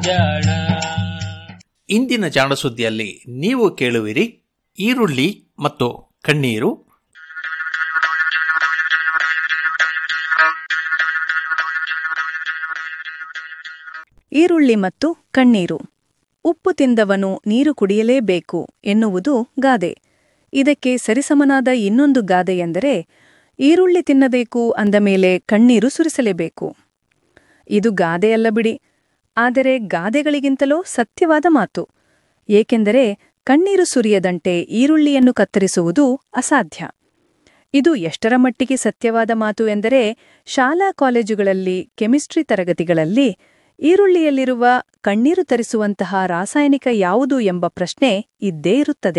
ಜಾಣ ಇಂದಿನ ಜಾಣ ಸುದ್ದಿಯಲ್ಲಿ ನೀವು ಕೇಳುವಿರಿ ಈರುಳ್ಳಿ ಮತ್ತು ಕಣ್ಣೀರು ಈರುಳ್ಳಿ ಮತ್ತು ಕಣ್ಣೀರು ಉಪ್ಪು ತಿಂದವನು ನೀರು ಕುಡಿಯಲೇಬೇಕು ಎನ್ನುವುದು ಗಾದೆ ಇದಕ್ಕೆ ಸರಿಸಮನಾದ ಇನ್ನೊಂದು ಗಾದೆಯೆಂದರೆ ಈರುಳ್ಳಿ ತಿನ್ನಬೇಕು ಅಂದ ಮೇಲೆ ಕಣ್ಣೀರು ಸುರಿಸಲೇಬೇಕು ಇದು ಗಾದೆಯಲ್ಲ ಬಿಡಿ ಆದರೆ ಗಾದೆಗಳಿಗಿಂತಲೂ ಸತ್ಯವಾದ ಮಾತು ಏಕೆಂದರೆ ಕಣ್ಣೀರು ಸುರಿಯದಂತೆ ಈರುಳ್ಳಿಯನ್ನು ಕತ್ತರಿಸುವುದು ಅಸಾಧ್ಯ ಇದು ಎಷ್ಟರ ಮಟ್ಟಿಗೆ ಸತ್ಯವಾದ ಮಾತು ಎಂದರೆ ಶಾಲಾ ಕಾಲೇಜುಗಳಲ್ಲಿ ಕೆಮಿಸ್ಟ್ರಿ ತರಗತಿಗಳಲ್ಲಿ ಈರುಳ್ಳಿಯಲ್ಲಿರುವ ಕಣ್ಣೀರು ತರಿಸುವಂತಹ ರಾಸಾಯನಿಕ ಯಾವುದು ಎಂಬ ಪ್ರಶ್ನೆ ಇದ್ದೇ ಇರುತ್ತದೆ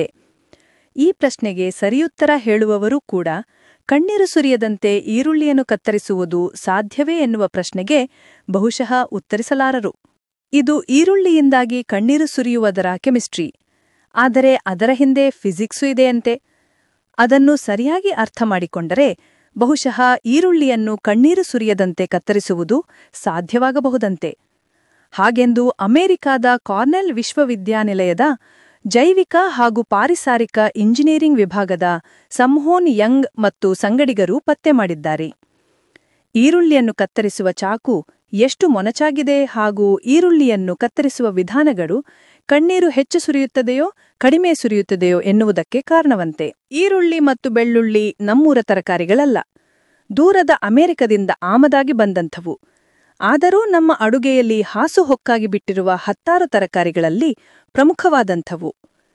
ಈ ಪ್ರಶ್ನೆಗೆ ಸರಿಯುತ್ತರ ಹೇಳುವವರೂ ಕೂಡ ಕಣ್ಣೀರು ಸುರಿಯದಂತೆ ಈರುಳ್ಳಿಯನ್ನು ಕತ್ತರಿಸುವುದು ಸಾಧ್ಯವೇ ಎನ್ನುವ ಪ್ರಶ್ನೆಗೆ ಬಹುಶಃ ಉತ್ತರಿಸಲಾರರು ಇದು ಈರುಳ್ಳಿಯಿಂದಾಗಿ ಕಣ್ಣೀರು ಸುರಿಯುವುದರ ಕೆಮಿಸ್ಟ್ರಿ ಆದರೆ ಅದರ ಹಿಂದೆ ಫಿಸಿಕ್ಸು ಇದೆಯಂತೆ ಅದನ್ನು ಸರಿಯಾಗಿ ಅರ್ಥ ಮಾಡಿಕೊಂಡರೆ ಬಹುಶಃ ಈರುಳ್ಳಿಯನ್ನು ಕಣ್ಣೀರು ಸುರಿಯದಂತೆ ಕತ್ತರಿಸುವುದು ಸಾಧ್ಯವಾಗಬಹುದಂತೆ ಹಾಗೆಂದು ಅಮೆರಿಕಾದ ಕಾರ್ನೆಲ್ ವಿಶ್ವವಿದ್ಯಾನಿಲಯದ ಜೈವಿಕ ಹಾಗೂ ಪಾರಿಸಾರಿಕ ಇಂಜಿನಿಯರಿಂಗ್ ವಿಭಾಗದ ಸಂಹೋನ್ ಯಂಗ್ ಮತ್ತು ಸಂಗಡಿಗರು ಪತ್ತೆ ಮಾಡಿದ್ದಾರೆ ಈರುಳ್ಳಿಯನ್ನು ಕತ್ತರಿಸುವ ಚಾಕು ಎಷ್ಟು ಮೊನಚಾಗಿದೆ ಹಾಗೂ ಈರುಳ್ಳಿಯನ್ನು ಕತ್ತರಿಸುವ ವಿಧಾನಗಳು ಕಣ್ಣೀರು ಹೆಚ್ಚು ಸುರಿಯುತ್ತದೆಯೋ ಕಡಿಮೆ ಸುರಿಯುತ್ತದೆಯೋ ಎನ್ನುವುದಕ್ಕೆ ಕಾರಣವಂತೆ ಈರುಳ್ಳಿ ಮತ್ತು ಬೆಳ್ಳುಳ್ಳಿ ನಮ್ಮೂರ ತರಕಾರಿಗಳಲ್ಲ ದೂರದ ಅಮೆರಿಕದಿಂದ ಆಮದಾಗಿ ಬಂದಂಥವು ಆದರೂ ನಮ್ಮ ಅಡುಗೆಯಲ್ಲಿ ಹಾಸುಹೊಕ್ಕಾಗಿ ಬಿಟ್ಟಿರುವ ಹತ್ತಾರು ತರಕಾರಿಗಳಲ್ಲಿ ಪ್ರಮುಖವಾದಂಥವು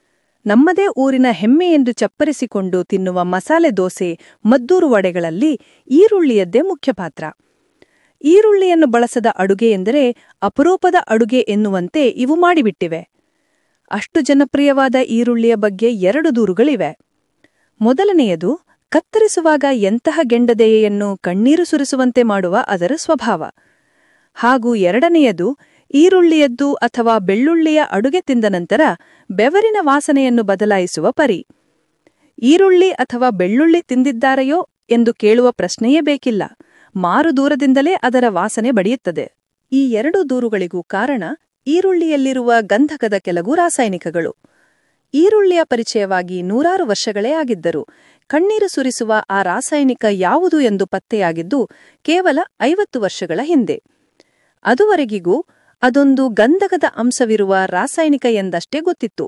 ನಮ್ಮದೇ ಊರಿನ ಹೆಮ್ಮೆ ಎಂದು ಚಪ್ಪರಿಸಿಕೊಂಡು ತಿನ್ನುವ ಮಸಾಲೆ ದೋಸೆ ಮದ್ದೂರು ವಡೆಗಳಲ್ಲಿ ಈರುಳ್ಳಿಯದ್ದೇ ಮುಖ್ಯ ಪಾತ್ರ ಈರುಳ್ಳಿಯನ್ನು ಬಳಸದ ಅಡುಗೆ ಎಂದರೆ ಅಪರೂಪದ ಅಡುಗೆ ಎನ್ನುವಂತೆ ಇವು ಮಾಡಿಬಿಟ್ಟಿವೆ ಅಷ್ಟು ಜನಪ್ರಿಯವಾದ ಈರುಳ್ಳಿಯ ಬಗ್ಗೆ ಎರಡು ದೂರುಗಳಿವೆ ಮೊದಲನೆಯದು ಕತ್ತರಿಸುವಾಗ ಎಂತಹ ಗೆಂಡದೆಯೆಯನ್ನು ಕಣ್ಣೀರು ಸುರಿಸುವಂತೆ ಮಾಡುವ ಅದರ ಸ್ವಭಾವ ಹಾಗೂ ಎರಡನೆಯದು ಈರುಳ್ಳಿಯದ್ದು ಅಥವಾ ಬೆಳ್ಳುಳ್ಳಿಯ ಅಡುಗೆ ತಿಂದ ನಂತರ ಬೆವರಿನ ವಾಸನೆಯನ್ನು ಬದಲಾಯಿಸುವ ಪರಿ ಈರುಳ್ಳಿ ಅಥವಾ ಬೆಳ್ಳುಳ್ಳಿ ತಿಂದಿದ್ದಾರೆಯೋ ಎಂದು ಕೇಳುವ ಪ್ರಶ್ನೆಯೇ ಬೇಕಿಲ್ಲ ಮಾರು ದೂರದಿಂದಲೇ ಅದರ ವಾಸನೆ ಬಡಿಯುತ್ತದೆ ಈ ಎರಡು ದೂರುಗಳಿಗೂ ಕಾರಣ ಈರುಳ್ಳಿಯಲ್ಲಿರುವ ಗಂಧಕದ ಕೆಲವು ರಾಸಾಯನಿಕಗಳು ಈರುಳ್ಳಿಯ ಪರಿಚಯವಾಗಿ ನೂರಾರು ವರ್ಷಗಳೇ ಆಗಿದ್ದರು ಕಣ್ಣೀರು ಸುರಿಸುವ ಆ ರಾಸಾಯನಿಕ ಯಾವುದು ಎಂದು ಪತ್ತೆಯಾಗಿದ್ದು ಕೇವಲ ಐವತ್ತು ವರ್ಷಗಳ ಹಿಂದೆ ಅದುವರೆಗಿಗೂ ಅದೊಂದು ಗಂಧಕದ ಅಂಶವಿರುವ ರಾಸಾಯನಿಕ ಎಂದಷ್ಟೇ ಗೊತ್ತಿತ್ತು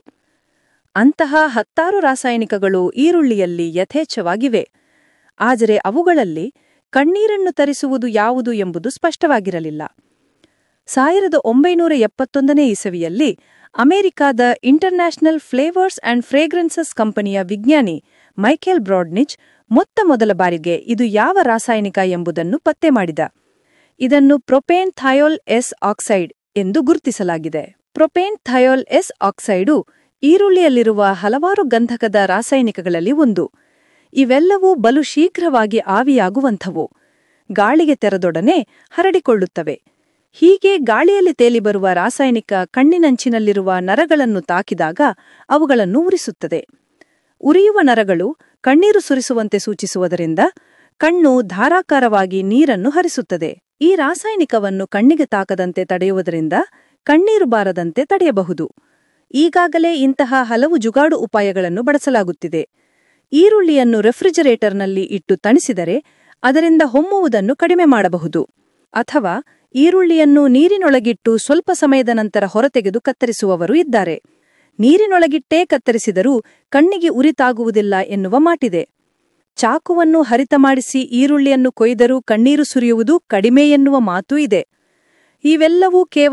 ಅಂತಹ ಹತ್ತಾರು ರಾಸಾಯನಿಕಗಳು ಈರುಳ್ಳಿಯಲ್ಲಿ ಯಥೇಚ್ಛವಾಗಿವೆ ಆದರೆ ಅವುಗಳಲ್ಲಿ ಕಣ್ಣೀರನ್ನು ತರಿಸುವುದು ಯಾವುದು ಎಂಬುದು ಸ್ಪಷ್ಟವಾಗಿರಲಿಲ್ಲ ಸಾವಿರದ ಒಂಬೈನೂರ ಎಪ್ಪತ್ತೊಂದನೇ ಇಸವಿಯಲ್ಲಿ ಅಮೆರಿಕಾದ ಇಂಟರ್ನ್ಯಾಷನಲ್ ಫ್ಲೇವರ್ಸ್ ಅಂಡ್ ಫ್ರೇಗ್ರೆನ್ಸಸ್ ಕಂಪನಿಯ ವಿಜ್ಞಾನಿ ಮೈಕೆಲ್ ಬ್ರಾಡ್ನಿಚ್ ಮೊತ್ತ ಮೊದಲ ಬಾರಿಗೆ ಇದು ಯಾವ ರಾಸಾಯನಿಕ ಎಂಬುದನ್ನು ಪತ್ತೆ ಮಾಡಿದ ಇದನ್ನು ಪ್ರೊಪೇನ್ ಥಯೋಲ್ ಎಸ್ ಆಕ್ಸೈಡ್ ಎಂದು ಗುರುತಿಸಲಾಗಿದೆ ಪ್ರೊಪೇನ್ ಥಯೋಲ್ ಎಸ್ ಆಕ್ಸೈಡು ಈರುಳ್ಳಿಯಲ್ಲಿರುವ ಹಲವಾರು ಗಂಧಕದ ರಾಸಾಯನಿಕಗಳಲ್ಲಿ ಒಂದು ಇವೆಲ್ಲವೂ ಬಲು ಶೀಘ್ರವಾಗಿ ಆವಿಯಾಗುವಂಥವು ಗಾಳಿಗೆ ತೆರೆದೊಡನೆ ಹರಡಿಕೊಳ್ಳುತ್ತವೆ ಹೀಗೆ ಗಾಳಿಯಲ್ಲಿ ತೇಲಿ ಬರುವ ರಾಸಾಯನಿಕ ಕಣ್ಣಿನಂಚಿನಲ್ಲಿರುವ ನರಗಳನ್ನು ತಾಕಿದಾಗ ಅವುಗಳನ್ನು ಉರಿಸುತ್ತದೆ ಉರಿಯುವ ನರಗಳು ಕಣ್ಣೀರು ಸುರಿಸುವಂತೆ ಸೂಚಿಸುವುದರಿಂದ ಕಣ್ಣು ಧಾರಾಕಾರವಾಗಿ ನೀರನ್ನು ಹರಿಸುತ್ತದೆ ಈ ರಾಸಾಯನಿಕವನ್ನು ಕಣ್ಣಿಗೆ ತಾಕದಂತೆ ತಡೆಯುವುದರಿಂದ ಕಣ್ಣೀರು ಬಾರದಂತೆ ತಡೆಯಬಹುದು ಈಗಾಗಲೇ ಇಂತಹ ಹಲವು ಜುಗಾಡು ಉಪಾಯಗಳನ್ನು ಬಳಸಲಾಗುತ್ತಿದೆ ಈರುಳ್ಳಿಯನ್ನು ರೆಫ್ರಿಜರೇಟರ್ನಲ್ಲಿ ಇಟ್ಟು ತಣಿಸಿದರೆ ಅದರಿಂದ ಹೊಮ್ಮುವುದನ್ನು ಕಡಿಮೆ ಮಾಡಬಹುದು ಅಥವಾ ಈರುಳ್ಳಿಯನ್ನು ನೀರಿನೊಳಗಿಟ್ಟು ಸ್ವಲ್ಪ ಸಮಯದ ನಂತರ ಹೊರತೆಗೆದು ಕತ್ತರಿಸುವವರು ಇದ್ದಾರೆ ನೀರಿನೊಳಗಿಟ್ಟೇ ಕತ್ತರಿಸಿದರೂ ಕಣ್ಣಿಗೆ ಉರಿತಾಗುವುದಿಲ್ಲ ಎನ್ನುವ ಮಾಟಿದೆ ಚಾಕುವನ್ನು ಹರಿತ ಮಾಡಿಸಿ ಈರುಳ್ಳಿಯನ್ನು ಕೊಯ್ದರೂ ಕಣ್ಣೀರು ಸುರಿಯುವುದು ಕಡಿಮೆ ಎನ್ನುವ ಮಾತೂ ಇದೆ ಇವೆಲ್ಲವೂ ಕೇವಲ